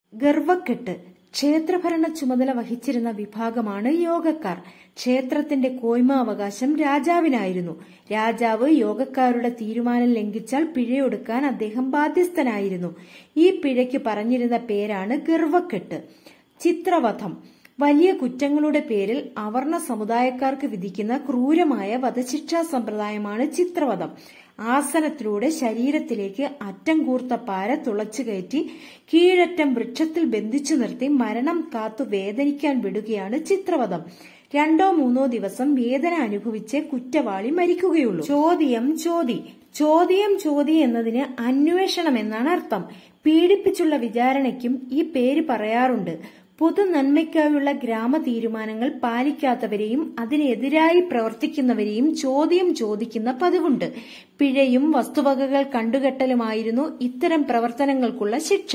ഗർവക്കെട്ട് ക്ഷേത്രഭരണ ചുമതല വഹിച്ചിരുന്ന വിഭാഗമാണ് യോഗക്കാർ ക്ഷേത്രത്തിന്റെ കോയ്മാവകാശം രാജാവിനായിരുന്നു രാജാവ് യോഗക്കാരുടെ തീരുമാനം ലംഘിച്ചാൽ പിഴയൊടുക്കാൻ അദ്ദേഹം ബാധ്യസ്ഥനായിരുന്നു ഈ പിഴയ്ക്ക് പറഞ്ഞിരുന്ന പേരാണ് ഗർവക്കെട്ട് ചിത്രവധം വലിയ കുറ്റങ്ങളുടെ പേരിൽ അവർണ സമുദായക്കാർക്ക് വിധിക്കുന്ന ക്രൂരമായ വധശിക്ഷാ സമ്പ്രദായമാണ് ചിത്രവധം ആസനത്തിലൂടെ ശരീരത്തിലേക്ക് അറ്റം കൂർത്ത പാര തുളച്ചു കയറ്റി കീഴറ്റം വൃക്ഷത്തിൽ ബന്ധിച്ചു നിർത്തി മരണം കാത്തു വേദനിക്കാൻ വിടുകയാണ് ചിത്രവധം രണ്ടോ മൂന്നോ ദിവസം വേദന അനുഭവിച്ച് കുറ്റവാളി മരിക്കുകയുള്ളൂ ചോദ്യം ചോതി ചോദ്യം ചോതി എന്നതിന് അന്വേഷണം എന്നാണ് അർത്ഥം പീഡിപ്പിച്ചുള്ള വിചാരണയ്ക്കും ഈ പേര് പറയാറുണ്ട് പൊതു നന്മയ്ക്കായുള്ള ഗ്രാമ തീരുമാനങ്ങൾ പാലിക്കാത്തവരെയും അതിനെതിരായി പ്രവർത്തിക്കുന്നവരെയും ചോദ്യം ചോദിക്കുന്ന പതിവുണ്ട് പിഴയും വസ്തുവകകൾ കണ്ടുകെട്ടലുമായിരുന്നു ഇത്തരം പ്രവർത്തനങ്ങൾക്കുള്ള ശിക്ഷ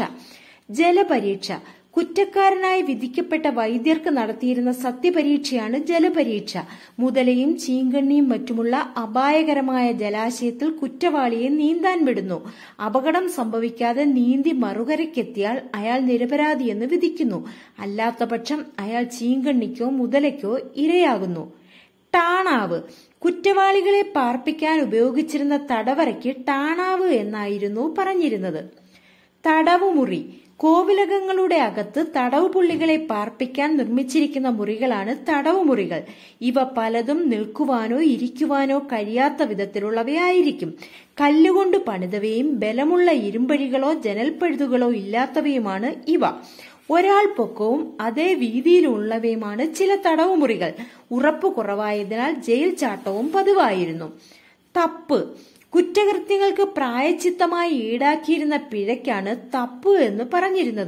ജലപരീക്ഷ കുറ്റക്കാരനായി വിധിക്കപ്പെട്ട വൈദ്യർക്ക് നടത്തിയിരുന്ന സത്യപരീക്ഷയാണ് ജലപരീക്ഷ മുതലയും ചീങ്കണ്ണിയും മറ്റുമുള്ള അപായകരമായ ജലാശയത്തിൽ കുറ്റവാളിയെ നീന്താൻ വിടുന്നു അപകടം സംഭവിക്കാതെ നീന്തി മറുകരയ്ക്കെത്തിയാൽ അയാൾ നിരപരാധിയെന്ന് വിധിക്കുന്നു അല്ലാത്തപക്ഷം അയാൾ ചീങ്കണ്ണിക്കോ മുതലയ്ക്കോ ഇരയാകുന്നു ടാണാവ് കുറ്റവാളികളെ പാർപ്പിക്കാൻ ഉപയോഗിച്ചിരുന്ന തടവറയ്ക്ക് ടാണാവ് എന്നായിരുന്നു പറഞ്ഞിരുന്നത് തടവുമുറി കോവിലകങ്ങളുടെ അകത്ത് തടവ് പുള്ളികളെ പാർപ്പിക്കാൻ നിർമ്മിച്ചിരിക്കുന്ന മുറികളാണ് തടവുമുറികൾ ഇവ പലതും നിൽക്കുവാനോ ഇരിക്കുവാനോ കഴിയാത്ത വിധത്തിലുള്ളവയായിരിക്കും കല്ലുകൊണ്ട് പണിതവയും ബലമുള്ള ഇരുമ്പഴികളോ ജനൽപ്പഴുതുകളോ ഇല്ലാത്തവയുമാണ് ഇവ ഒരാൾ പൊക്കവും അതേ വീതിയിലുള്ളവയുമാണ് ചില തടവുമുറികൾ ഉറപ്പ് കുറവായതിനാൽ ജയിൽ ചാട്ടവും പതിവായിരുന്നു തപ്പ് കുറ്റകൃത്യങ്ങൾക്ക് പ്രായച്ചിത്തമായി ഈടാക്കിയിരുന്ന പിഴയ്ക്കാണ് തപ്പ് എന്ന് പറഞ്ഞിരുന്നത്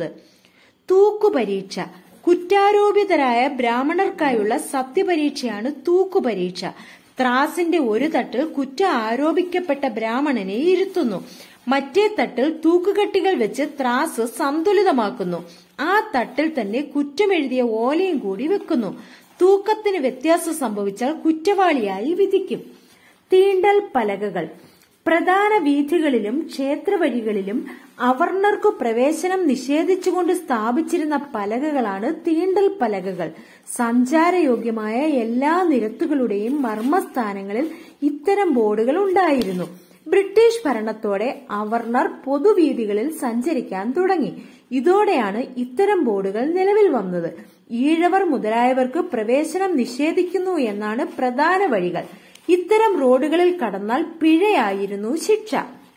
തൂക്കുപരീക്ഷ കുറ്റാരോപിതരായ ബ്രാഹ്മണർക്കായുള്ള സത്യപരീക്ഷയാണ് തൂക്കുപരീക്ഷ ത്രാസിന്റെ ഒരു തട്ടിൽ കുറ്റം ആരോപിക്കപ്പെട്ട ബ്രാഹ്മണനെ ഇരുത്തുന്നു മറ്റേ തട്ടിൽ തൂക്കുകട്ടികൾ വെച്ച് ത്രാസ് സന്തുലിതമാക്കുന്നു ആ തട്ടിൽ തന്നെ കുറ്റമെഴുതിയ ഓലയും കൂടി വെക്കുന്നു തൂക്കത്തിന് വ്യത്യാസം സംഭവിച്ചാൽ കുറ്റവാളിയായി വിധിക്കും തീണ്ടൽ പലകകൾ പ്രധാന വീഥികളിലും ക്ഷേത്രവഴികളിലും അവർണർക്കു പ്രവേശനം നിഷേധിച്ചുകൊണ്ട് സ്ഥാപിച്ചിരുന്ന പലകകളാണ് തീണ്ടൽ പലകകൾ സഞ്ചാരയോഗ്യമായ എല്ലാ നിരത്തുകളുടെയും മർമ്മസ്ഥാനങ്ങളിൽ ഇത്തരം ബോർഡുകൾ ഉണ്ടായിരുന്നു ബ്രിട്ടീഷ് ഭരണത്തോടെ അവർണർ പൊതുവീതികളിൽ സഞ്ചരിക്കാൻ തുടങ്ങി ഇതോടെയാണ് ഇത്തരം ബോർഡുകൾ നിലവിൽ വന്നത് ഈഴവർ മുതലായവർക്ക് പ്രവേശനം നിഷേധിക്കുന്നു എന്നാണ് പ്രധാന വഴികൾ ഇത്തരം റോഡുകളിൽ കടന്നാൽ പിഴയായിരുന്നു ശിക്ഷ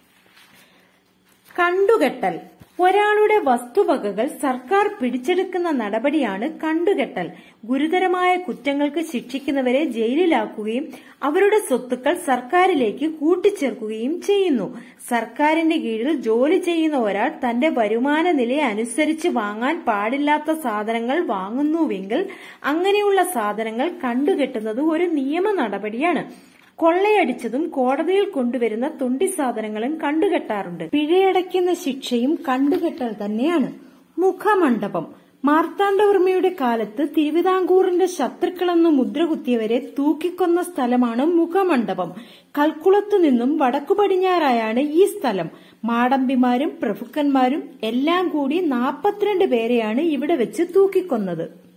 കണ്ടുകെട്ടൽ ഒരാളുടെ വസ്തുവകകൾ സർക്കാർ പിടിച്ചെടുക്കുന്ന നടപടിയാണ് കണ്ടുകെട്ടൽ ഗുരുതരമായ കുറ്റങ്ങൾക്ക് ശിക്ഷിക്കുന്നവരെ ജയിലിലാക്കുകയും അവരുടെ സ്വത്തുക്കൾ സർക്കാരിലേക്ക് കൂട്ടിച്ചേർക്കുകയും ചെയ്യുന്നു സർക്കാരിന്റെ കീഴിൽ ജോലി ചെയ്യുന്ന ഒരാൾ തന്റെ വരുമാന നില അനുസരിച്ച് വാങ്ങാൻ പാടില്ലാത്ത സാധനങ്ങൾ വാങ്ങുന്നുവെങ്കിൽ അങ്ങനെയുള്ള സാധനങ്ങൾ കണ്ടുകെട്ടുന്നത് ഒരു നിയമ നടപടിയാണ് കൊള്ളയടിച്ചതും കോടതിയിൽ കൊണ്ടുവരുന്ന തൊണ്ടി സാധനങ്ങളും കണ്ടുകെട്ടാറുണ്ട് പിഴയടയ്ക്കുന്ന ശിക്ഷയും കണ്ടുകെട്ടൽ തന്നെയാണ് മുഖമണ്ഡപം മാർത്താണ്ഡവർമ്മയുടെ കാലത്ത് തിരുവിതാംകൂറിന്റെ ശത്രുക്കളെന്ന് മുദ്രകുത്തിയവരെ തൂക്കിക്കൊന്ന സ്ഥലമാണ് മുഖമണ്ഡപം കൽക്കുളത്തു നിന്നും വടക്കു പടിഞ്ഞാറായാണ് ഈ സ്ഥലം മാടമ്പിമാരും പ്രഭുക്കന്മാരും എല്ലാം കൂടി നാൽപ്പത്തിരണ്ട് പേരെയാണ് ഇവിടെ വെച്ച് തൂക്കിക്കൊന്നത്